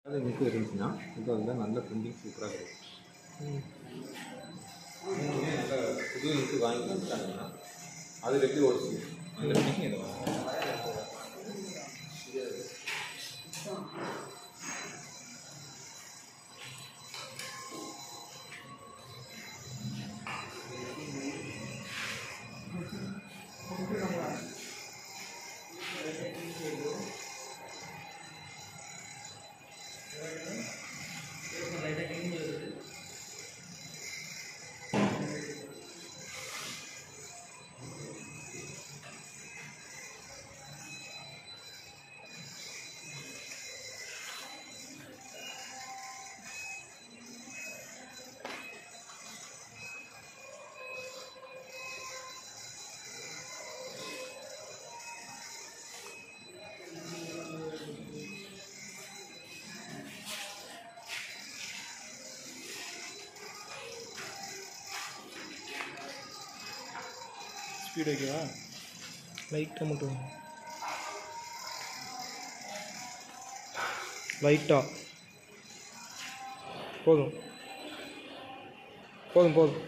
அது புக்கு இருந்துச்சுன்னா இப்போ அதில் நல்ல பிரிண்டிங் சூப்பராக கிடைக்கும் நீங்களே நல்ல புது இங்கு வாங்கி வந்துட்டாங்கன்னா அதில் எப்படி ஓடிச்சு அந்த ஃபினிஷிங் இதை ஸ்பீட் ஓகேவா லைட்டாக மட்டும் லைட்டாக போதும் போதும் போதும்